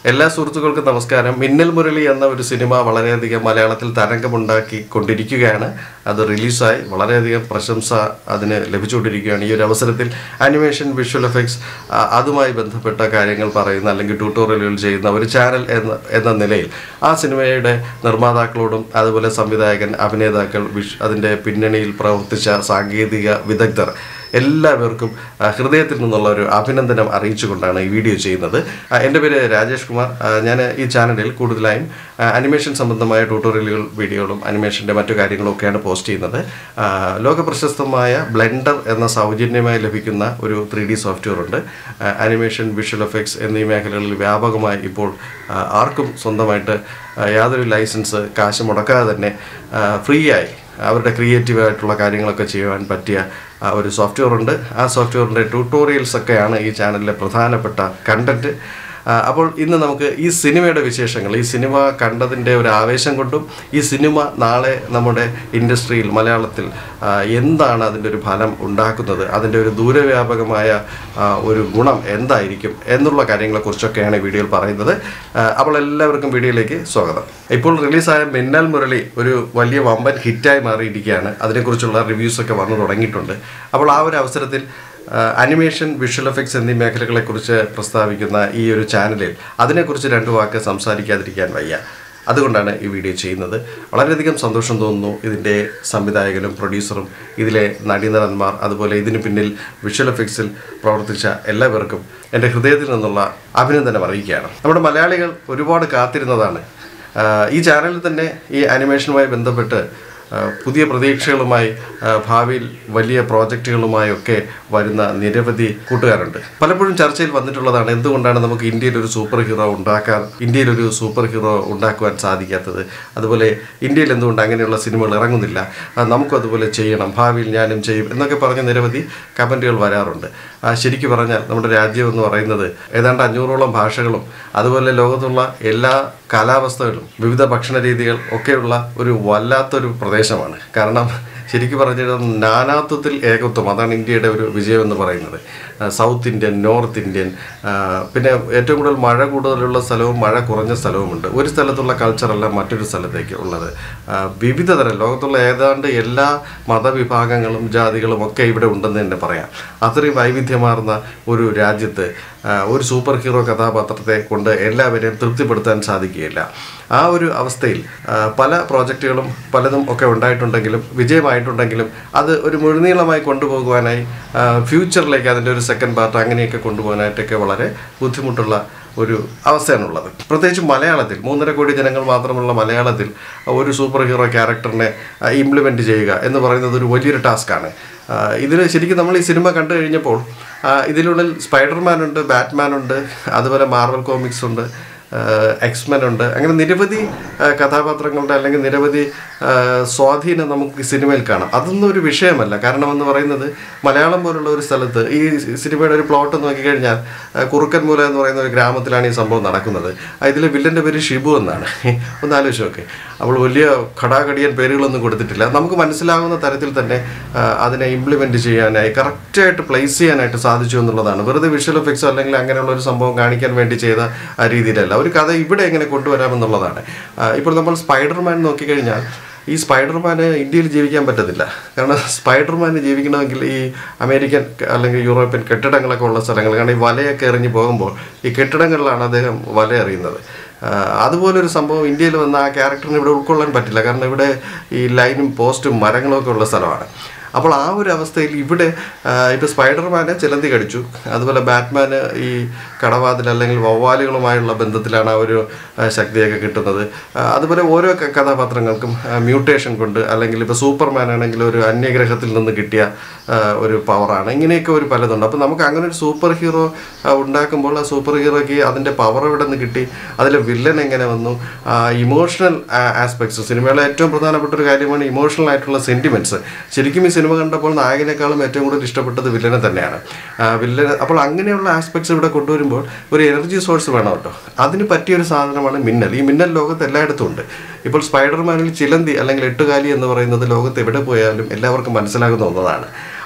എല്ലാ സുഹൃത്തുക്കൾക്കും നമസ്കാരം മിന്നൽ മുരളി എന്ന ഒരു സിനിമ വളരെയധികം മലയാളത്തിൽ തരംഗമുണ്ടാക്കി കൊണ്ടിരിക്കുകയാണ് അത് റിലീസായി വളരെയധികം പ്രശംസ അതിന് ലഭിച്ചുകൊണ്ടിരിക്കുകയാണ് ഈ ഒരു അവസരത്തിൽ അനിമേഷൻ വിഷ്വൽ എഫക്ട്സ് അതുമായി ബന്ധപ്പെട്ട കാര്യങ്ങൾ പറയുന്ന അല്ലെങ്കിൽ ട്യൂട്ടോറിയലുകൾ ചെയ്യുന്ന ഒരു ചാനൽ എന്ന എന്ന നിലയിൽ ആ സിനിമയുടെ നിർമ്മാതാക്കളോടും അതുപോലെ സംവിധായകൻ അഭിനേതാക്കൾ വിഷ് അതിൻ്റെ പിന്നണിയിൽ പ്രവർത്തിച്ച സാങ്കേതിക വിദഗ്ധർ എല്ലാവർക്കും ആ, ഹൃദയത്തിൽ നിന്നുള്ള ഒരു അഭിനന്ദനം അറിയിച്ചുകൊണ്ടാണ് ഈ വീഡിയോ ചെയ്യുന്നത് ആ, എൻ്റെ പേര് രാജേഷ് കുമാർ ഞാൻ ഈ ചാനലിൽ കൂടുതലായും ആ, അനിമേഷൻ സംബന്ധമായ ട്യൂട്ടോറിയലുകൾ വീഡിയോകളും അനിമേഷൻ്റെ മറ്റു കാര്യങ്ങളും ഒക്കെയാണ് പോസ്റ്റ് ചെയ്യുന്നത് ആ, ലോക പ്രശസ്തമായ ബ്ലെൻഡർ എന്ന സൗജന്യമായി ലഭിക്കുന്ന ഒരു ത്രീ ഡി സോഫ്റ്റ്വെയർ ഉണ്ട് ആ, അനിമേഷൻ വിഷ്വൽ എഫക്ട്സ് എന്നീ മേഖലകളിൽ വ്യാപകമായി ഇപ്പോൾ ആ, ആർക്കും സ്വന്തമായിട്ട് ആ, യാതൊരു ലൈസൻസ് കാശ് മുടക്കാതെ തന്നെ ഫ്രീ ആയി അവരുടെ ക്രിയേറ്റീവ് ആയിട്ടുള്ള കാര്യങ്ങളൊക്കെ ചെയ്യുവാൻ പറ്റിയ ആ, ഒരു സോഫ്റ്റ്വെയർ ഉണ്ട് ആ സോഫ്റ്റ്വെയറിൻ്റെ ട്യൂട്ടോറിയൽസ് ഒക്കെയാണ് ഈ ചാനലിലെ പ്രധാനപ്പെട്ട കണ്ടന്റ് അപ്പോൾ ഇന്ന് നമുക്ക് ഈ സിനിമയുടെ വിശേഷങ്ങൾ ഈ സിനിമ കണ്ടതിൻ്റെ ഒരു ആവേശം കൊണ്ടും ഈ സിനിമ നാളെ നമ്മുടെ ഇൻഡസ്ട്രിയിൽ മലയാളത്തിൽ ആ, എന്താണ് അതിൻ്റെ ഒരു ഫലം ഉണ്ടാക്കുന്നത് അതിൻ്റെ ഒരു ദൂരവ്യാപകമായ ആ, ഒരു ഗുണം എന്തായിരിക്കും എന്നുള്ള കാര്യങ്ങളെക്കുറിച്ചൊക്കെയാണ് ഈ വീഡിയോയിൽ പറയുന്നത് ആ, അപ്പോൾ എല്ലാവർക്കും വീഡിയോയിലേക്ക് സ്വാഗതം ഇപ്പോൾ റിലീസായ മിന്നൽ മുരളി ഒരു വലിയ വമ്പൻ ഹിറ്റായി മാറിയിരിക്കുകയാണ് അതിനെക്കുറിച്ചുള്ള റിവ്യൂസ് ഒക്കെ വന്നു തുടങ്ങിയിട്ടുണ്ട് അപ്പോൾ ആ ഒരു അവസരത്തിൽ അനിമേഷൻ വിഷ്വൽ എഫക്ട്സ് എന്നീ മേഖലകളെക്കുറിച്ച് പ്രസ്താവിക്കുന്ന ഈ ഒരു ചാനലിൽ അതിനെക്കുറിച്ച് രണ്ട് വാക്ക് സംസാരിക്കാതിരിക്കാൻ വയ്യ അതുകൊണ്ടാണ് ഈ വീഡിയോ ചെയ്യുന്നത് വളരെയധികം സന്തോഷം തോന്നുന്നു ഇതിൻ്റെ സംവിധായകനും പ്രൊഡ്യൂസറും ഇതിലെ നടീനടന്മാർ അതുപോലെ ഇതിന് പിന്നിൽ വിഷ്വൽ എഫക്ട്സിൽ പ്രവർത്തിച്ച എല്ലാവർക്കും എൻ്റെ ഹൃദയത്തിൽ നിന്നുള്ള അഭിനന്ദനം അറിയിക്കുകയാണ് നമ്മുടെ മലയാളികൾ ഒരുപാട് കാത്തിരുന്നതാണ് ആഹ് ഈ ചാനലിൽ തന്നെ ഈ അനിമേഷനുമായി ബന്ധപ്പെട്ട് ആഹ് പുതിയ പ്രതീക്ഷകളുമായി ആഹ് ഭാവിയിൽ വലിയ പ്രോജക്റ്റുകളുമായൊക്കെ വരുന്ന നിരവധി കൂട്ടുകാരുണ്ട് പലപ്പോഴും ചർച്ചയിൽ വന്നിട്ടുള്ളതാണ് എന്തുകൊണ്ടാണ് നമുക്ക് ഇന്ത്യയിൽ ഒരു സൂപ്പർ ഹീറോ ഉണ്ടാക്കാൻ ഇന്ത്യയിൽ ഒരു സൂപ്പർ ഹീറോ ഉണ്ടാക്കുവാൻ സാധിക്കാത്തത് അതുപോലെ ഇന്ത്യയിൽ എന്തുകൊണ്ട് അങ്ങനെയുള്ള സിനിമകൾ ഇറങ്ങുന്നില്ല ആഹ് നമുക്കും അതുപോലെ ചെയ്യണം ഭാവിയിൽ ഞാനും ചെയ്യും എന്നൊക്കെ പറഞ്ഞ് നിരവധി കമൻറ്റുകൾ വരാറുണ്ട് ആ ശരിക്കും പറഞ്ഞാൽ നമ്മുടെ രാജ്യം എന്ന് പറയുന്നത് ഏതാണ്ട് അഞ്ഞൂറോളം ഭാഷകളും അതുപോലെ ലോകത്തുള്ള എല്ലാ കാലാവസ്ഥകളും വിവിധ ഭക്ഷണ രീതികൾ ഒക്കെയുള്ള ഒരു വല്ലാത്തൊരു പ്രദേശമാണ് കാരണം ശരിക്കും പറഞ്ഞാൽ നാനാത്വത്തിൽ ഏകത്വം അതാണ് ഇന്ത്യയുടെ ഒരു വിജയം എന്ന് പറയുന്നത് ആ, സൗത്ത് ഇന്ത്യൻ നോർത്ത് ഇന്ത്യൻ ആ, പിന്നെ ഏറ്റവും കൂടുതൽ മഴ കൂടുതലുള്ള സ്ഥലവും മഴ കുറഞ്ഞ സ്ഥലവുമുണ്ട് ഒരു സ്ഥലത്തുള്ള കൾച്ചറല്ല മറ്റൊരു സ്ഥലത്തേക്ക് ഉള്ളത് ആ, വിവിധ തരം ലോകത്തുള്ള ഏതാണ്ട് എല്ലാ മതവിഭാഗങ്ങളും ജാതികളും ഒക്കെ ഇവിടെ ഉണ്ടെന്ന് തന്നെ പറയാം അത്രയും വൈവിധ്യമാർന്ന ഒരു രാജ്യത്ത് ആ, ഒരു സൂപ്പർ ഹീറോ കഥാപാത്രത്തെ കൊണ്ട് എല്ലാവരെയും തൃപ്തിപ്പെടുത്താൻ സാധിക്കുകയില്ല ആ ഒരു അവസ്ഥയിൽ ആ, പല പ്രോജക്റ്റുകളും പലതും ഒക്കെ ഉണ്ടായിട്ടുണ്ടെങ്കിലും വിജയമായിട്ടുണ്ടെങ്കിലും അത് ഒരു മുഴുനീളമായി കൊണ്ടുപോകുവാനായി ആ, ഫ്യൂച്ചറിലേക്ക് അതിൻ്റെ ഒരു സെക്കൻഡ് പാർട്ട് അങ്ങനെയൊക്കെ കൊണ്ടുപോകാനായിട്ടൊക്കെ വളരെ ബുദ്ധിമുട്ടുള്ള ഒരു അവസ്ഥയാണുള്ളത് പ്രത്യേകിച്ച് മലയാളത്തിൽ മൂന്നര കോടി ജനങ്ങൾ മാത്രമുള്ള മലയാളത്തിൽ ഒരു സൂപ്പർ ഹീറോ ക്യാരക്ടറിനെ ഇംപ്ലിമെൻറ്റ് ചെയ്യുക എന്ന് പറയുന്നത് ഒരു വലിയൊരു ടാസ്ക്കാണ് ഇതിൽ ശരിക്കും നമ്മൾ ഈ സിനിമ കണ്ടു കഴിഞ്ഞപ്പോൾ ആ, ഇതിനുള്ളിൽ സ്പൈഡർമാൻ ഉണ്ട് ബാറ്റ്മാൻ ഉണ്ട് അതുപോലെ മാർവൽ കോമിക്സ് ഉണ്ട് എക്സ്മെൻ ഉണ്ട് അങ്ങനെ നിരവധി ആ, കഥാപാത്രങ്ങളുടെ അല്ലെങ്കിൽ നിരവധി ആ, സ്വാധീനം നമുക്ക് ഈ സിനിമയിൽ കാണാം അതൊന്നും ഒരു വിഷയമല്ല കാരണം എന്ന് പറയുന്നത് മലയാളം പോലുള്ള ഒരു സ്ഥലത്ത് ഈ സിനിമയുടെ ഒരു പ്ലോട്ട് നോക്കിക്കഴിഞ്ഞാൽ ആ, കുറുക്കൻമൂല എന്ന് പറയുന്ന ഒരു ഗ്രാമത്തിലാണ് ഈ സംഭവം നടക്കുന്നത് ആ, ഇതിലെ വില്ലൻ്റെ പേര് ഷിബു എന്നാണ് ഒന്ന് ആലോചിച്ച് നോക്കെ അവൾ വലിയ ഘടാഘടിയൻ പേരുകളൊന്നും കൊടുത്തിട്ടില്ല നമുക്ക് മനസ്സിലാവുന്ന തരത്തിൽ തന്നെ ആ, അതിനെ ഇംപ്ലിമെൻറ്റ് ചെയ്യാനായി കറക്റ്റായിട്ട് പ്ലേസ് ചെയ്യാനായിട്ട് സാധിച്ചു എന്നുള്ളതാണ് വെറുതെ വിഷ്വൽ എഫക്ട്സോ അല്ലെങ്കിൽ അങ്ങനെയുള്ള ഒരു സംഭവം കാണിക്കാൻ വേണ്ടി ചെയ്ത ആ രീതിയിലല്ല ഒരു കഥ ഇവിടെ എങ്ങനെ കൊണ്ടുവരാമെന്നുള്ളതാണ് ആ, ഇപ്പോൾ നമ്മൾ സ്പൈഡർമാൻ നോക്കിക്കഴിഞ്ഞാൽ ഈ സ്പൈഡർമാന് ഇന്ത്യയിൽ ജീവിക്കാൻ പറ്റത്തില്ല കാരണം സ്പൈഡർമാന് ജീവിക്കണമെങ്കിൽ ഈ അമേരിക്കൻ ക- അല്ലെങ്കിൽ യൂറോപ്യൻ കെട്ടിടങ്ങളൊക്കെ ഉള്ള സ്ഥലങ്ങൾ കാരണം ഈ വലയൊക്കെ എറിഞ്ഞ് പോകുമ്പോൾ ഈ കെട്ടിടങ്ങളിലാണ് അദ്ദേഹം വല എറിയുന്നത് ആ, അതുപോലൊരു സംഭവം ഇന്ത്യയിൽ വന്ന ആ ക്യാരക്ടറിന് ഇവിടെ ഉൾക്കൊള്ളാൻ പറ്റില്ല കാരണം ഇവിടെ ഈ ലൈനും പോസ്റ്റും മരങ്ങളും ഒക്കെ ഉള്ള സ്ഥലമാണ് അപ്പോൾ ആ ഒരു അവസ്ഥയിൽ ഇവിടെ ഇപ്പോൾ സ്പൈഡർമാനെ ചിലന്തി കടിച്ചു അതുപോലെ ബാറ്റ്മാന് ഈ കടവാതിൽ അല്ലെങ്കിൽ വവ്വാലുകളുമായുള്ള ബന്ധത്തിലാണ് ആ ഒരു ആ, ശക്തിയൊക്കെ കിട്ടുന്നത് ആ, അതുപോലെ ഓരോ ക- കഥാപാത്രങ്ങൾക്കും മ്യൂട്ടേഷൻ കൊണ്ട് അല്ലെങ്കിൽ ഇപ്പോൾ സൂപ്പർമാൻ ആണെങ്കിൽ ഒരു അന്യഗ്രഹത്തിൽ നിന്ന് കിട്ടിയ ആ, ഒരു പവറാണ് ഇങ്ങനെയൊക്കെ ഒരു പലതുണ്ട് അപ്പോൾ നമുക്ക് അങ്ങനെ ഒരു സൂപ്പർ ഹീറോ ഉണ്ടാക്കുമ്പോൾ ആ സൂപ്പർ ഹീറോയ്ക്ക് അതിൻ്റെ പവർ എവിടെ നിന്ന് കിട്ടി അതിലെ വില്ലൻ എങ്ങനെ വന്നു ഇമോഷണൽ ആസ്പെക്ട്സ് സിനിമയിലെ ഏറ്റവും പ്രധാനപ്പെട്ട ഒരു കാര്യമാണ് ഇമോഷണൽ ആയിട്ടുള്ള സെൻറ്റിമെൻറ്റ്സ് ശരിക്കും ഈ സിനിമ കണ്ടപ്പോൾ നായകനേക്കാളും ഏറ്റവും കൂടുതൽ ഇഷ്ടപ്പെട്ടത് വില്ലനെ തന്നെയാണ് വില്ലൻ അപ്പോൾ അങ്ങനെയുള്ള ആസ്പെക്ട്സ് ഇവിടെ കൊണ്ടുവരുമ്പോൾ ഒരു എനർജി സോഴ്സ് വേണം കേട്ടോ അതിന് പറ്റിയൊരു സാധനമാണ് മിന്നൽ ഈ മിന്നൽ ലോകത്ത് എല്ലായിടത്തും ഉണ്ട് ഇപ്പോൾ സ്പൈഡർമാനിൽ ചിലന്തി അല്ലെങ്കിൽ എട്ടുകാലി എന്ന് പറയുന്നത് ലോകത്ത് എവിടെ പോയാലും എല്ലാവർക്കും മനസ്സിലാകുന്ന ഒന്നതാണ്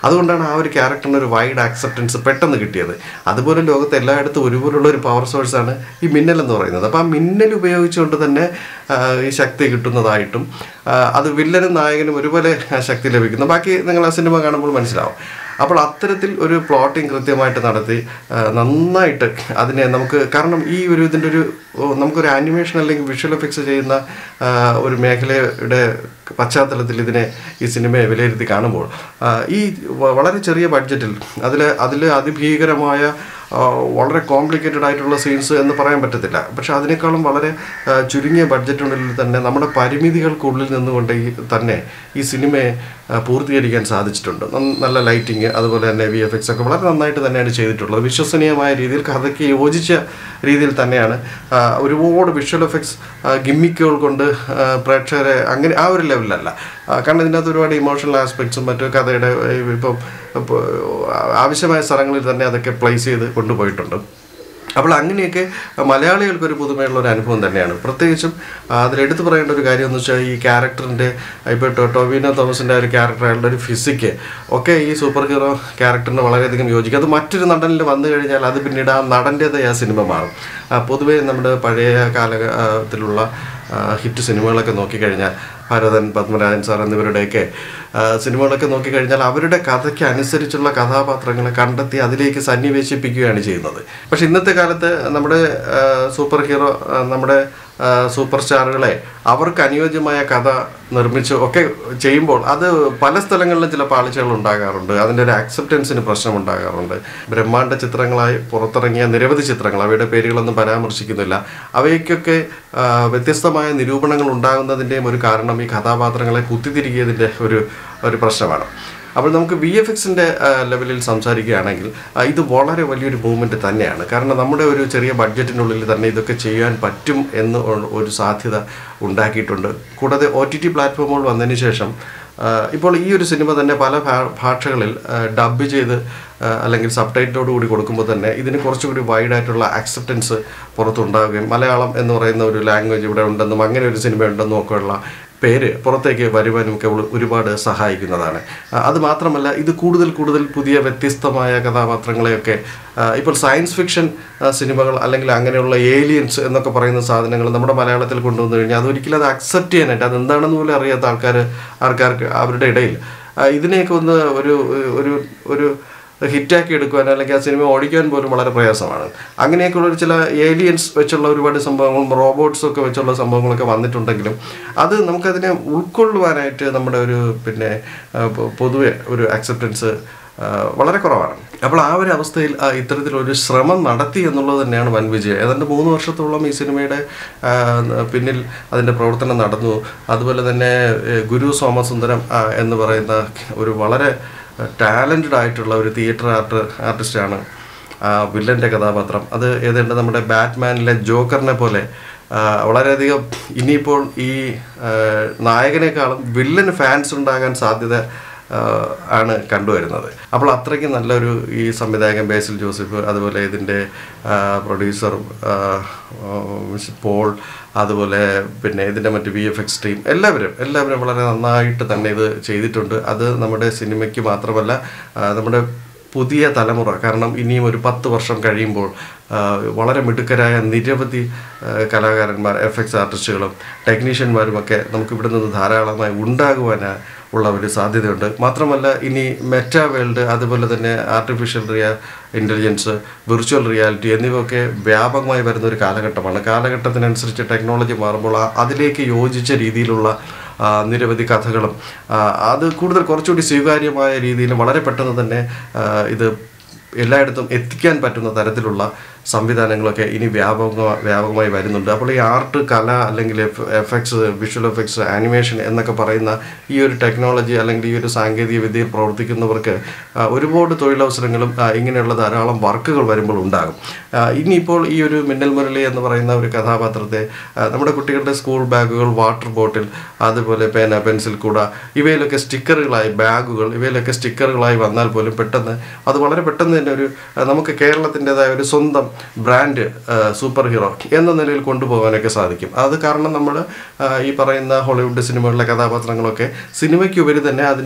അതുകൊണ്ടാണ് ആ ഒരു ക്യാരക്ടറിന് ഒരു വൈഡ് ആക്സെപ്റ്റൻസ് പെട്ടെന്ന് കിട്ടിയത് അതുപോലെ ലോകത്ത് എല്ലായിടത്തും ഒരുപോലുള്ള ഒരു പവർ സോഴ്സാണ് ഈ മിന്നൽ എന്ന് പറയുന്നത് അപ്പോൾ ആ മിന്നൽ ഉപയോഗിച്ചുകൊണ്ട് തന്നെ ആ, ഈ ശക്തി കിട്ടുന്നതായിട്ടും ആ, അത് വില്ലനും നായകനും ഒരുപോലെ ആ ശക്തി ലഭിക്കുന്നു ബാക്കി നിങ്ങൾ ആ സിനിമ കാണുമ്പോൾ മനസ്സിലാവും അപ്പോൾ അത്തരത്തിൽ ഒരു പ്ലോട്ടിങ് കൃത്യമായിട്ട് നടത്തി ആ, നന്നായിട്ട് അതിനെ നമുക്ക് കാരണം ഈ ഒരു ഇതിൻ്റെ ഒരു ഓ, നമുക്കൊരു ആനിമേഷൻ അല്ലെങ്കിൽ വിഷ്വൽ എഫക്ട്സ് ചെയ്യുന്ന ആ, ഒരു മേഖലയുടെ പശ്ചാത്തലത്തിൽ ഇതിനെ ഈ സിനിമയെ വിലയിരുത്തി കാണുമ്പോൾ ആ, ഈ വ- വളരെ ചെറിയ ബഡ്ജറ്റിൽ അതിൽ അതിൽ അതിഭീകരമായ ആ, വളരെ കോംപ്ലിക്കേറ്റഡ് ആയിട്ടുള്ള സീൻസ് എന്ന് പറയാൻ പറ്റത്തില്ല പക്ഷെ അതിനേക്കാളും വളരെ ആ, ചുരുങ്ങിയ ബഡ്ജറ്റിനുള്ളിൽ തന്നെ നമ്മുടെ പരിമിതികൾക്കുള്ളിൽ നിന്നുകൊണ്ട് ഈ തന്നെ ഈ സിനിമയെ ആ, പൂർത്തീകരിക്കാൻ സാധിച്ചിട്ടുണ്ട് നന്ന- നല്ല ലൈറ്റിങ് അതുപോലെ തന്നെ വി എഫ് എക്സ് ഒക്കെ വളരെ നന്നായിട്ട് തന്നെയാണ് ചെയ്തിട്ടുള്ളത് വിശ്വസനീയമായ രീതിയിൽ കഥയ്ക്ക് യോജിച്ച രീതിയിൽ തന്നെയാണ് ആ, ഒരുപാട് വിഷ്വൽ എഫക്ട്സ് ഗിമ്മിക്കുകൾ കൊണ്ട് ആ, പ്രേക്ഷകരെ അങ്ങനെ ആ ഒരു ലെവലിലല്ല ആ, കാരണം ഇതിനകത്ത് ഒരുപാട് ഇമോഷണൽ ആസ്പെക്ട്സും മറ്റു കഥയുടെ ഏ, ഇപ്പം ഇപ്പം ആവശ്യമായ സ്ഥലങ്ങളിൽ തന്നെ അതൊക്കെ പ്ലേസ് ചെയ്ത് കൊണ്ടുപോയിട്ടുണ്ട് അപ്പോൾ അങ്ങനെയൊക്കെ മലയാളികൾക്ക് ഒരു പുതുമയുള്ള ഒരു അനുഭവം തന്നെയാണ് പ്രത്യേകിച്ചും ആ, അതിലെടുത്ത് പറയേണ്ട ഒരു കാര്യം എന്ന് വെച്ചാൽ ഈ ക്യാരക്ടറിൻ്റെ ഇപ്പോൾ ടോ- ടൊവിനോ തോമസിൻ്റെ ഒരു ക്യാരക്ടർ അയാളുടെ ഒരു ഫിസിക്ക് ഒക്കെ ഈ സൂപ്പർ ഹീറോ ക്യാരക്ടറിന് വളരെയധികം യോജിക്കും അത് മറ്റൊരു നടനിൽ വന്നു കഴിഞ്ഞാൽ അത് പിന്നീട് ആ നടൻ്റേതായ ആ സിനിമ മാറും ആ, പൊതുവേ നമ്മുടെ പഴയ കാലത്തിലുള്ള ഹിറ്റ് സിനിമകളൊക്കെ നോക്കിക്കഴിഞ്ഞാൽ ഭരതൻ പത്മരാജൻ സാർ എന്നിവരുടെയൊക്കെ ആ, സിനിമകളൊക്കെ നോക്കിക്കഴിഞ്ഞാൽ അവരുടെ കഥയ്ക്ക് അനുസരിച്ചുള്ള കഥാപാത്രങ്ങളെ കണ്ടെത്തി അതിലേക്ക് സന്നിവേശിപ്പിക്കുകയാണ് ചെയ്യുന്നത് പക്ഷെ ഇന്നത്തെ കാലത്ത് നമ്മുടെ ആ, സൂപ്പർ ഹീറോ ആ, നമ്മുടെ ആ, സൂപ്പർ സ്റ്റാറുകളെ അവർക്ക് അനുയോജ്യമായ കഥ നിർമ്മിച്ച് ഒക്കെ ചെയ്യുമ്പോൾ അത് പല സ്ഥലങ്ങളിലും ചില പാളിച്ചകൾ ഉണ്ടാകാറുണ്ട് അതിൻ്റെ ഒരു അക്സെപ്റ്റൻസിന് പ്രശ്നം ഉണ്ടാകാറുണ്ട് ബ്രഹ്മാണ്ഡ ചിത്രങ്ങളായി പുറത്തിറങ്ങിയ നിരവധി ചിത്രങ്ങൾ അവയുടെ പേരുകളൊന്നും പരാമർശിക്കുന്നില്ല അവയ്ക്കൊക്കെ ആ, വ്യത്യസ്തമായ നിരൂപണങ്ങൾ ഉണ്ടാകുന്നതിൻ്റെയും ഒരു കാരണം ഈ കഥാപാത്രങ്ങളെ കുത്തിത്തിരിക്കിയതിൻ്റെ ഒരു ഒരു പ്രശ്നമാണ് അപ്പോൾ നമുക്ക് വി എഫ് എക്സിൻ്റെ ലെവലിൽ സംസാരിക്കുകയാണെങ്കിൽ ആ, ഇത് വളരെ വലിയൊരു മൂവ്മെൻറ്റ് തന്നെയാണ് കാരണം നമ്മുടെ ഒരു ചെറിയ ബഡ്ജറ്റിനുള്ളിൽ തന്നെ ഇതൊക്കെ ചെയ്യാൻ പറ്റും എന്ന് ഉ- ഒരു സാധ്യത ഉണ്ടാക്കിയിട്ടുണ്ട് കൂടാതെ ഒ ടി ടി പ്ലാറ്റ്ഫോമുകൾ വന്നതിന് ശേഷം ആ, ഇപ്പോൾ ഈ ഒരു സിനിമ തന്നെ പല ഭാ- ഭാഷകളിൽ ഡബ് ചെയ്ത് ആ, അല്ലെങ്കിൽ സബ് ടൈറ്റിലോട് കൂടി കൊടുക്കുമ്പോൾ തന്നെ ഇതിന് കുറച്ചുകൂടി വൈഡായിട്ടുള്ള അക്സെപ്റ്റൻസ് പുറത്തുണ്ടാവുകയും മലയാളം എന്ന് പറയുന്ന ഒരു ലാംഗ്വേജ് ഇവിടെ ഉണ്ടെന്നും അങ്ങനെ ഒരു സിനിമ ഉണ്ടെന്നും ഒക്കെയുള്ള പേര് പുറത്തേക്ക് വരുവാനും ഒക്കെ ഉള്ള- ഒരുപാട് സഹായിക്കുന്നതാണ് ആ, അത് മാത്രമല്ല ഇത് കൂടുതൽ കൂടുതൽ പുതിയ വ്യത്യസ്തമായ കഥാപാത്രങ്ങളെയൊക്കെ ആ, ഇപ്പോൾ സയൻസ് ഫിക്ഷൻ ആ, സിനിമകൾ അല്ലെങ്കിൽ അങ്ങനെയുള്ള ഏലിയൻസ് എന്നൊക്കെ പറയുന്ന സാധനങ്ങൾ നമ്മുടെ മലയാളത്തിൽ കൊണ്ടുവന്നു കഴിഞ്ഞാൽ അതൊരിക്കലും അത് അക്സെപ്റ്റ് ചെയ്യാനായിട്ട് അത് എന്താണെന്ന് പോലും അറിയാത്ത ആൾക്കാർ ആൾക്കാർക്ക് അവരുടെ ഇടയിൽ ആ, ഇതിനെയൊക്കെ ഒന്ന് ഒരു ഒരു ഒരു ഹിറ്റാക്കി എടുക്കുവാൻ അല്ലെങ്കിൽ ആ സിനിമ ഓടിക്കാൻ പോലും വളരെ പ്രയാസമാണ് അങ്ങനെയൊക്കെയുള്ള ഒരു ചില ഏലിയൻസ് വെച്ചുള്ള ഒരുപാട് സംഭവങ്ങളും റോബോട്ട്സ് ഒക്കെ വെച്ചുള്ള സംഭവങ്ങളൊക്കെ വന്നിട്ടുണ്ടെങ്കിലും അത് നമുക്കതിനെ ഉൾക്കൊള്ളുവാനായിട്ട് നമ്മുടെ ഒരു പിന്നെ ആ, പൊ- പൊതുവെ ഒരു അക്സെപ്റ്റൻസ് വളരെ കുറവാണ് അപ്പോൾ ആ ഒരു അവസ്ഥയിൽ ആ, ഇത്തരത്തിലൊരു ശ്രമം നടത്തി എന്നുള്ളത് തന്നെയാണ് വൻ വിജയം ഏതാണ്ട് മൂന്ന് വർഷത്തോളം ഈ സിനിമയുടെ ആ, പിന്നിൽ അതിൻ്റെ പ്രവർത്തനം നടന്നു അതുപോലെ തന്നെ ഏ, ഗുരു സോമസുന്ദരം ആ, എന്ന് പറയുന്ന ഒരു വളരെ ടാലൻറ്റഡ് ആയിട്ടുള്ള ഒരു തിയേറ്റർ ആർട്ട് ആർട്ടിസ്റ്റാണ് ആ വില്ലൻ്റെ കഥാപാത്രം അത് ഏതാണ്ട് നമ്മുടെ ബാറ്റ്മാനിലെ ജോക്കറിനെ പോലെ ആ, വളരെയധികം ഇനിയിപ്പോൾ ഈ ആ, നായകനേക്കാളും വില്ലന് ഫാൻസ് ഉണ്ടാകാൻ സാധ്യത ആ, ആണ് കണ്ടുവരുന്നത് അപ്പോൾ അത്രയ്ക്ക് നല്ലൊരു ഈ സംവിധായകൻ ബേസിൽ ജോസഫ് അതുപോലെ ഇതിൻ്റെ പ്രൊഡ്യൂസറും പോൾ അതുപോലെ പിന്നെ ഇതിൻ്റെ മറ്റ് വി എഫ് എക്സ് ടീം എല്ലാവരും എല്ലാവരും വളരെ നന്നായിട്ട് തന്നെ ഇത് ചെയ്തിട്ടുണ്ട് അത് നമ്മുടെ സിനിമയ്ക്ക് മാത്രമല്ല ആ, നമ്മുടെ പുതിയ തലമുറ കാരണം ഇനിയും ഒരു പത്ത് വർഷം കഴിയുമ്പോൾ ആ, വളരെ മിടുക്കരായ നിരവധി ആ, കലാകാരന്മാർ എഫ് എക്സ് ആർട്ടിസ്റ്റുകളും ടെക്നീഷ്യന്മാരുമൊക്കെ നമുക്ക് ഇവിടെ നിന്ന് ധാരാളമായി ഉണ്ടാകുവാൻ ഉള്ള ഒരു സാധ്യതയുണ്ട് മാത്രമല്ല ഇനി മെറ്റാ വേൾഡ് അതുപോലെ തന്നെ ആർട്ടിഫിഷ്യൽ റിയ ഇൻ്റലിജൻസ് വിർച്വൽ റിയാലിറ്റി എന്നിവയൊക്കെ വ്യാപകമായി വരുന്ന ഒരു കാലഘട്ടമാണ് കാലഘട്ടത്തിനനുസരിച്ച് ടെക്നോളജി മാറുമ്പോൾ ആ- അതിലേക്ക് യോജിച്ച രീതിയിലുള്ള ആ, നിരവധി കഥകളും ആ, അത് കൂടുതൽ കുറച്ചുകൂടി സ്വീകാര്യമായ രീതിയിൽ വളരെ പെട്ടെന്ന് തന്നെ ആ, ഇത് എല്ലായിടത്തും എത്തിക്കാൻ പറ്റുന്ന തരത്തിലുള്ള സംവിധാനങ്ങളൊക്കെ ഇനി വ്യാപക വ്യാപകമായി വരുന്നുണ്ട് അപ്പോൾ ഈ ആർട്ട് കല അല്ലെങ്കിൽ F X visual effects animation എന്നൊക്കെ പറയുന്ന ഈ ഒരു ടെക്നോളജി അല്ലെങ്കിൽ ഈ ഒരു സാങ്കേതിക വിദ്യയിൽ പ്രവർത്തിക്കുന്നവർക്ക് ആ, ഒരുപാട് തൊഴിലവസരങ്ങളും ആ, ഇങ്ങനെയുള്ള ധാരാളം വർക്കുകൾ വരുമ്പോൾ ഉണ്ടാകും ആ, ഇനിയിപ്പോൾ ഈ ഒരു മിന്നൽ മുരളി എന്ന് പറയുന്ന ഒരു കഥാപാത്രത്തെ ആ, നമ്മുടെ കുട്ടികളുടെ സ്കൂൾ ബാഗുകൾ വാട്ടർ ബോട്ടിൽ അതുപോലെ പേന പെൻസിൽ കൂട ഇവയിലൊക്കെ സ്റ്റിക്കറുകളായി ബാഗുകൾ ഇവയിലൊക്കെ സ്റ്റിക്കറുകളായി വന്നാൽ പോലും പെട്ടെന്ന് അത് വളരെ പെട്ടെന്ന് തന്നെ ഒരു ആ, നമുക്ക് കേരളത്തിൻ്റെതായ ഒരു സ്വന്തം ബ്രാൻഡ് സൂപ്പർ ഹീറോ എന്ന നിലയിൽ കൊണ്ടുപോകാനൊക്കെ സാധിക്കും അത് കാരണം നമ്മൾ ഈ പറയുന്ന ഹോളിവുഡ് സിനിമകളിലെ കഥാപാത്രങ്ങളൊക്കെ സിനിമയ്ക്കുപരി തന്നെ അതിൻ്റെ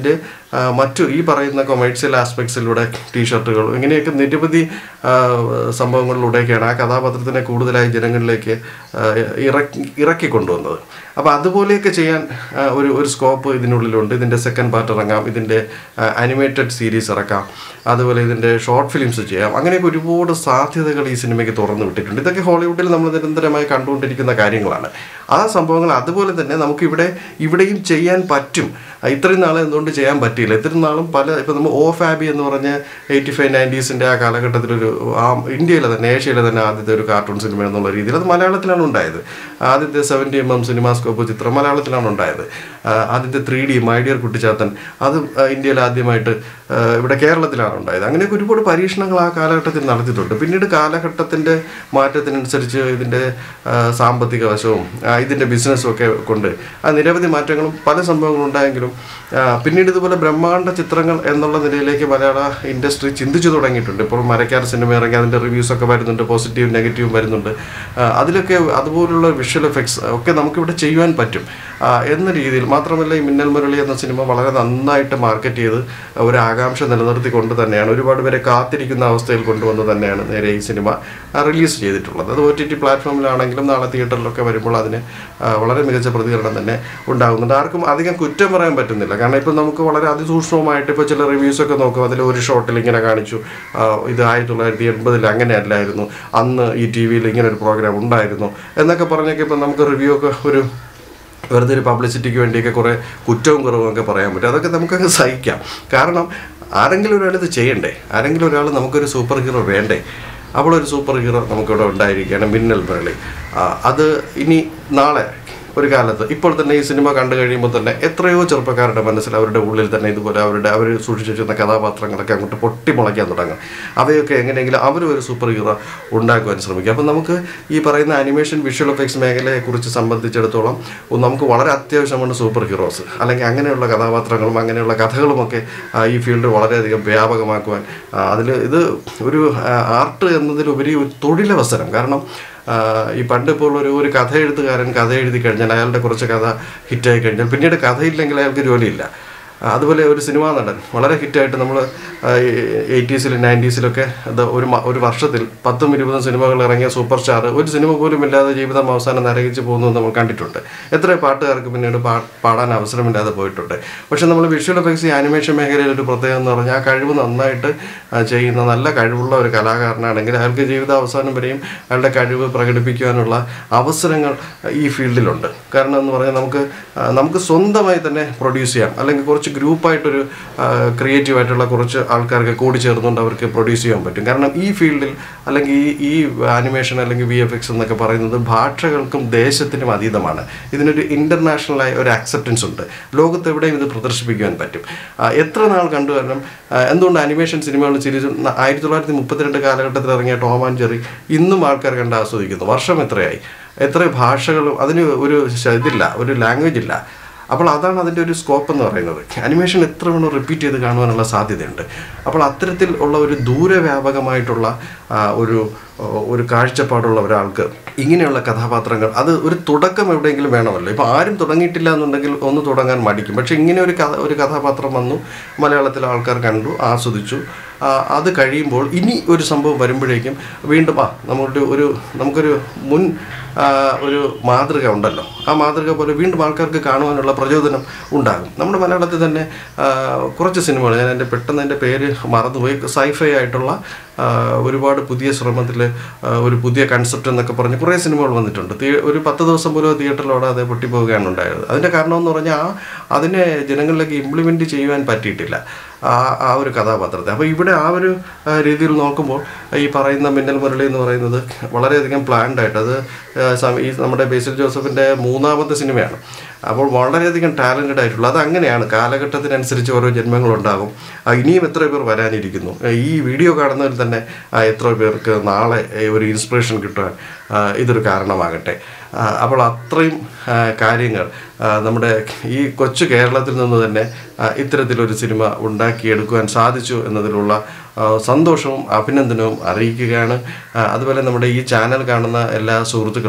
ആ, മറ്റു ഈ പറയുന്ന കൊമേഴ്സ്യൽ ആസ്പെക്ട്സിലൂടെ ടീഷർട്ടുകൾ ഇങ്ങനെയൊക്കെ നിരവധി ആ, സംഭവങ്ങളിലൂടെയൊക്കെയാണ് ആ കഥാപാത്രത്തിനെ കൂടുതലായി ജനങ്ങളിലേക്ക് ആ, ഇറക്കി ഇറക്കി കൊണ്ടുവന്നത് അപ്പോൾ അതുപോലെയൊക്കെ ചെയ്യാൻ ആ, ഒരു ഒരു സ്കോപ്പ് ഇതിനുള്ളിലുണ്ട് ഇതിൻ്റെ സെക്കൻഡ് പാർട്ട് ഇറങ്ങാം ഇതിൻ്റെ അനിമേറ്റഡ് സീരീസ് ഇറക്കാം അതുപോലെ ഇതിൻ്റെ ഷോർട്ട് ഫിലിംസ് ചെയ്യാം അങ്ങനെയൊക്കെ ഒരുപാട് സാധ്യതകൾ ഈ സിനിമയ്ക്ക് തുറന്നു വിട്ടിട്ടുണ്ട് ഇതൊക്കെ ഹോളിവുഡിൽ നമ്മൾ നിരന്തരമായി കണ്ടുകൊണ്ടിരിക്കുന്ന കാര്യങ്ങളാണ് ആ സംഭവങ്ങൾ അതുപോലെ തന്നെ നമുക്കിവിടെ ഇവിടെയും ചെയ്യാൻ പറ്റും ആ, ഇത്രയും നാൾ എന്തുകൊണ്ട് ചെയ്യാൻ പറ്റിയില്ല ഇത്രയും നാളും പല ഇപ്പം നമ്മൾ ഓ ഫാബി എന്ന് പറഞ്ഞ എയ്റ്റി ഫൈവ് നയൻറ്റീസിൻ്റെ ആ കാലഘട്ടത്തിലൊരു ആ ഇന്ത്യയിലെ തന്നെ ഏഷ്യയിലെ തന്നെ ആദ്യത്തെ ഒരു കാർട്ടൂൺ സിനിമ എന്നുള്ള രീതിയിൽ അത് മലയാളത്തിലാണ് ഉണ്ടായത് ആദ്യത്തെ സെവൻറ്റി എം എം സിനിമാസ്കോപ്പ് ചിത്രം മലയാളത്തിലാണ് ഉണ്ടായത് ആ, ആദ്യത്തെ ത്രീ ഡി മൈഡിയർ കുട്ടിച്ചാത്തൻ അത് ആ, ഇന്ത്യയിൽ ആദ്യമായിട്ട് ആ, ഇവിടെ കേരളത്തിലാണ് ഉണ്ടായത് അങ്ങനെയൊക്കെ ഒരുപാട് പരീക്ഷണങ്ങൾ ആ കാലഘട്ടത്തിൽ നടത്തിയിട്ടുണ്ട് പിന്നീട് കാലഘട്ടത്തിൻ്റെ മാറ്റത്തിനനുസരിച്ച് ഇതിൻ്റെ ആ, സാമ്പത്തിക വശവും ആ, ഇതിൻ്റെ ബിസിനസ്സും ഒക്കെ കൊണ്ട് ആ നിരവധി മാറ്റങ്ങളും പല സംഭവങ്ങളും ഉണ്ടായെങ്കിലും ആ, പിന്നീട് ഇതുപോലെ ബ്രഹ്മാണ്ഡ ചിത്രങ്ങൾ എന്നുള്ള നിലയിലേക്ക് മലയാള ഇൻഡസ്ട്രി ചിന്തിച്ചു തുടങ്ങിയിട്ടുണ്ട് ഇപ്പോൾ മരക്കാർ സിനിമ ഇറങ്ങി അതിൻ്റെ റിവ്യൂസ് ഒക്കെ വരുന്നുണ്ട് പോസിറ്റീവും നെഗറ്റീവും വരുന്നുണ്ട് ആ, അതിലൊക്കെ അതുപോലുള്ള വിഷ്വൽ എഫക്ട്സ് ഒക്കെ നമുക്കിവിടെ ചെയ്യുവാൻ പറ്റും ആ, എന്ന രീതിയിൽ മാത്രമല്ല ഈ മിന്നൽ മുരളി എന്ന സിനിമ വളരെ നന്നായിട്ട് മാർക്കറ്റ് ചെയ്ത് ഒരു ആകാംക്ഷ നിലനിർത്തിക്കൊണ്ട് തന്നെയാണ് ഒരുപാട് പേരെ കാത്തിരിക്കുന്ന അവസ്ഥയിൽ കൊണ്ടുവന്ന് തന്നെയാണ് നേരെ ഈ സിനിമ റിലീസ് ചെയ്തിട്ടുള്ളത് അത് ഒ ടി ടി പ്ലാറ്റ്ഫോമിലാണെങ്കിലും നാളെ തിയേറ്ററിലൊക്കെ വരുമ്പോൾ അതിന് ആ, വളരെ മികച്ച പ്രതികരണം തന്നെ ഉണ്ടാകുന്നുണ്ട് ആർക്കും അധികം കുറ്റം പറയാൻ പറ്റുന്നില്ല കാരണം ഇപ്പം നമുക്ക് വളരെ അതിസൂക്ഷ്മമായിട്ട് ഇപ്പോൾ ചില റിവ്യൂസ് ഒക്കെ നോക്കും അതിൽ ഒരു ഷോട്ടിൽ ഇങ്ങനെ കാണിച്ചു ആ, ഇത് ആയിരത്തി തൊള്ളായിരത്തി എൺപതിൽ അങ്ങനെ അല്ലായിരുന്നു അന്ന് ഈ ടി വിയിൽ ഇങ്ങനെ ഒരു പ്രോഗ്രാം ഉണ്ടായിരുന്നു എന്നൊക്കെ പറഞ്ഞൊക്കെ ഇപ്പം നമുക്ക് റിവ്യൂ ഒക്കെ ഒരു വെറുതെ ഒരു പബ്ലിസിറ്റിക്ക് വേണ്ടിയൊക്കെ കുറേ കുറ്റവും കുറവും ഒക്കെ പറയാൻ പറ്റും അതൊക്കെ നമുക്കങ്ങ് സഹിക്കാം കാരണം ആരെങ്കിലും ഒരാൾ ഇത് ചെയ്യണ്ടേ ആരെങ്കിലും ഒരാൾ നമുക്കൊരു സൂപ്പർ ഹീറോ വേണ്ടേ അപ്പോൾ ഒരു സൂപ്പർ ഹീറോ നമുക്കിവിടെ ഉണ്ടായിരിക്കുകയാണ് മിന്നൽ മുരളി ആ, അത് ഇനി നാളെ ഒരു കാലത്ത് ഇപ്പോൾ തന്നെ ഈ സിനിമ കണ്ടു കഴിയുമ്പോൾ തന്നെ എത്രയോ ചെറുപ്പക്കാരുടെ മനസ്സിൽ അവരുടെ ഉള്ളിൽ തന്നെ ഇതുപോലെ അവരുടെ അവർ സൂക്ഷിച്ചു വെച്ചിരുന്ന കഥാപാത്രങ്ങളൊക്കെ അങ്ങോട്ട് പൊട്ടിമുളയ്ക്കാൻ തുടങ്ങും അവയൊക്കെ എങ്ങനെയെങ്കിലും അവരും ഒരു സൂപ്പർ ഹീറോ ഉണ്ടാക്കുവാൻ ശ്രമിക്കും അപ്പം നമുക്ക് ഈ പറയുന്ന അനിമേഷൻ വിഷ്വൽ എഫക്ട്സ് മേഖലയെക്കുറിച്ച് സംബന്ധിച്ചിടത്തോളം നമുക്ക് വളരെ അത്യാവശ്യമാണ് സൂപ്പർ ഹീറോസ് അല്ലെങ്കിൽ അങ്ങനെയുള്ള കഥാപാത്രങ്ങളും അങ്ങനെയുള്ള കഥകളുമൊക്കെ ആ, ഈ ഫീൽഡ് വളരെയധികം വ്യാപകമാക്കുവാൻ അതിൽ ഇത് ഒരു ആർട്ട് എന്നതിലുപരി ഒരു തൊഴിലവസരം കാരണം ആ, ഈ പണ്ട് ഇപ്പോൾ ഒരു ഒരു കഥ എഴുത്തുകാരൻ കഥ എഴുതി കഴിഞ്ഞാൽ അയാളുടെ കുറച്ച് കഥ ഹിറ്റായി കഴിഞ്ഞാൽ പിന്നീട് കഥയില്ലെങ്കിൽ അയാൾക്ക് ജോലിയില്ല ആ, അതുപോലെ ഒരു സിനിമാ നടൻ വളരെ ഹിറ്റായിട്ട് നമ്മൾ എയ്റ്റീസിലും നയൻറ്റീസിലൊക്കെ അത് ഒരു മ- ഒരു വർഷത്തിൽ പത്തും ഇരുപതും സിനിമകൾ ഇറങ്ങിയ സൂപ്പർ സ്റ്റാർ ഒരു സിനിമ പോലും ഇല്ലാതെ ജീവിതം അവസാനം നരകിച്ച് പോകുന്നത് നമ്മൾ കണ്ടിട്ടുണ്ട് എത്ര പാട്ടുകാർക്ക് പിന്നീട് പാ പാടാൻ അവസരമില്ലാതെ പോയിട്ടുണ്ട് പക്ഷെ നമ്മൾ വിഷ്വൽ എഫക്ട്സ് ഈ ആനിമേഷൻ മേഖലയിൽ ഒരു പ്രത്യേകത എന്ന് പറഞ്ഞാൽ ആ കഴിവ് നന്നായിട്ട് ആ, ചെയ്യുന്ന നല്ല കഴിവുള്ള ഒരു കലാകാരനാണെങ്കിൽ അയാൾക്ക് ജീവിത അവസാനം വരെയും അയാളുടെ കഴിവ് പ്രകടിപ്പിക്കുവാനുള്ള അവസരങ്ങൾ ഈ ഫീൽഡിലുണ്ട് കാരണം എന്ന് പറഞ്ഞാൽ നമുക്ക് ആ, നമുക്ക് സ്വന്തമായി തന്നെ പ്രൊഡ്യൂസ് ചെയ്യാം അല്ലെങ്കിൽ കുറച്ച് ഗ്രൂപ്പായിട്ടൊരു ക്രിയേറ്റീവ് ആയിട്ടുള്ള കുറച്ച് ആൾക്കാർക്ക് കൂടി ചേർന്നുകൊണ്ട് അവർക്ക് പ്രൊഡ്യൂസ് ചെയ്യാൻ പറ്റും കാരണം ഈ ഫീൽഡിൽ അല്ലെങ്കിൽ ഈ ഈ ആനിമേഷൻ അല്ലെങ്കിൽ വി എഫ് എക്സ് എന്നൊക്കെ പറയുന്നത് ഭാഷകൾക്കും ദേശത്തിനും അതീതമാണ് ഇതിനൊരു ഇൻ്റർനാഷണലായ ഒരു ആക്സെപ്റ്റൻസ് ഉണ്ട് ലോകത്ത് എവിടെയും ഇത് പ്രദർശിപ്പിക്കുവാൻ പറ്റും ആ, എത്ര നാൾ കണ്ടു കാരണം ആ, എന്തുകൊണ്ട് അനിമേഷൻ സിനിമകൾ സീരീസ് ആയിരത്തി തൊള്ളായിരത്തി മുപ്പത്തിരണ്ട് കാലഘട്ടത്തിൽ ഇറങ്ങിയ ടോം ആൻഡ് ജെറി ഇന്നും ആൾക്കാർ കണ്ട് ആസ്വദിക്കുന്നു വർഷം എത്രയായി എത്ര ഭാഷകളും അതിന് ഒരു ശ- ഇതില്ല ഒരു ലാംഗ്വേജ് ഇല്ല അപ്പോൾ അതാണ് അതിൻ്റെ ഒരു സ്കോപ്പ് എന്ന് പറയുന്നത് അനിമേഷൻ എത്ര വേണം റിപ്പീറ്റ് ചെയ്ത് കാണുവാനുള്ള സാധ്യതയുണ്ട് അപ്പോൾ അത്തരത്തിൽ ഉള്ള ഒരു ദൂരവ്യാപകമായിട്ടുള്ള ആ, ഒരു ഒരു കാഴ്ചപ്പാടുള്ള ഒരാൾക്ക് ഇങ്ങനെയുള്ള കഥാപാത്രങ്ങൾ അത് ഒരു തുടക്കം എവിടെയെങ്കിലും വേണമല്ലോ ഇപ്പോൾ ആരും തുടങ്ങിയിട്ടില്ല എന്നുണ്ടെങ്കിൽ ഒന്ന് തുടങ്ങാൻ മടിക്കും പക്ഷേ ഇങ്ങനെ ഒരു കഥ ഒരു കഥാപാത്രം വന്നു മലയാളത്തിലെ ആൾക്കാർ കണ്ടു ആസ്വദിച്ചു ആ, അത് കഴിയുമ്പോൾ ഇനി ഒരു സംഭവം വരുമ്പോഴേക്കും വീണ്ടും ആ നമ്മുടെ ഒരു നമുക്കൊരു മുൻ ആ, ഒരു മാതൃക ഉണ്ടല്ലോ ആ മാതൃക പോലെ വീണ്ടും ആൾക്കാർക്ക് കാണുവാനുള്ള പ്രചോദനം ഉണ്ടാകും നമ്മുടെ മലയാളത്തിൽ തന്നെ ആ, കുറച്ച് സിനിമകൾ ഞാൻ എൻ്റെ പെട്ടെന്ന് എൻ്റെ പേര് മറന്നുപോയി സൈഫൈ ആയിട്ടുള്ള ആ, ഒരുപാട് പുതിയ ശ്രമത്തിൽ ഒരു പുതിയ കൺസെപ്റ്റ് എന്നൊക്കെ പറഞ്ഞ് കുറേ സിനിമകൾ വന്നിട്ടുണ്ട് തിയേ- ഒരു പത്ത് ദിവസം പോലും തിയേറ്ററിൽ ഓടാതെ പൊട്ടിപ്പോവുകയാണ് ഉണ്ടായത് അതിൻ്റെ കാരണം എന്ന് പറഞ്ഞാൽ ആ അതിനെ ജനങ്ങളിലേക്ക് ഇംപ്ലിമെൻറ്റ് ചെയ്യുവാൻ പറ്റിയിട്ടില്ല ആ ആ ഒരു കഥാപാത്രത്തെ അപ്പോൾ ഇവിടെ ആ ഒരു ആ, രീതിയിൽ നോക്കുമ്പോൾ ഈ പറയുന്ന മിന്നൽ മുരളി എന്ന് പറയുന്നത് വളരെയധികം പ്ലാൻഡ് ആയിട്ട് അത് ആ, സം- ഈ നമ്മുടെ ബേസിൽ ജോസഫിൻ്റെ മൂന്നാമത്തെ സിനിമയാണ് അപ്പോൾ വളരെയധികം ടാലൻറ്റഡ് ആയിട്ടുള്ള അത് അങ്ങനെയാണ് കാലഘട്ടത്തിനനുസരിച്ച് ഓരോ ജന്മങ്ങളുണ്ടാകും ആ, ഇനിയും എത്ര പേർ വരാനിരിക്കുന്നു ആ, ഈ വീഡിയോ കാണുന്നതിൽ തന്നെ ആ, എത്ര പേർക്ക് നാളെ ഏ, ഒരു ഇൻസ്പിറേഷൻ കിട്ടാൻ ആ, ഇതൊരു കാരണമാകട്ടെ ആ, അപ്പോൾ അത്രയും ആ, കാര്യങ്ങൾ ആ, നമ്മുടെ ഈ കൊച്ചു കേരളത്തിൽ നിന്ന് തന്നെ ആ, ഇത്തരത്തിലൊരു സിനിമ ഉണ്ടാക്കിയെടുക്കുവാൻ സാധിച്ചു എന്നതിലുള്ള ആ, സന്തോഷവും അഭിനന്ദനവും അറിയിക്കുകയാണ് ആ, അതുപോലെ നമ്മുടെ ഈ ചാനൽ കാണുന്ന എല്ലാ സുഹൃത്തുക്കളും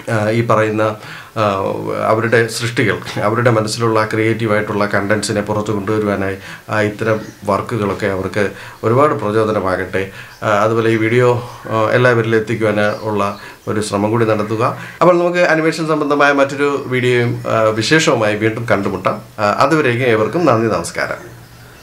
ആ, ഈ പറയുന്ന ആ, അവരുടെ സൃഷ്ടികൾ അവരുടെ മനസ്സിലുള്ള ക്രിയേറ്റീവായിട്ടുള്ള കണ്ടൻസിനെ പുറത്ത് കൊണ്ടുവരുവാനായി ആ, ഇത്തരം വർക്കുകളൊക്കെ അവർക്ക് ഒരുപാട് പ്രചോദനമാകട്ടെ ആ, അതുപോലെ ഈ വീഡിയോ ആ, എല്ലാവരിലും എത്തിക്കുവാൻ ഉള്ള ഒരു ശ്രമം കൂടി നടത്തുക അപ്പോൾ നമുക്ക് അനിമേഷൻ സംബന്ധമായ മറ്റൊരു വീഡിയോയും ആ, വിശേഷവുമായി വീണ്ടും കണ്ടുമുട്ടാം ആ, അതുവരേക്കും ഏവർക്കും നന്ദി നമസ്കാരം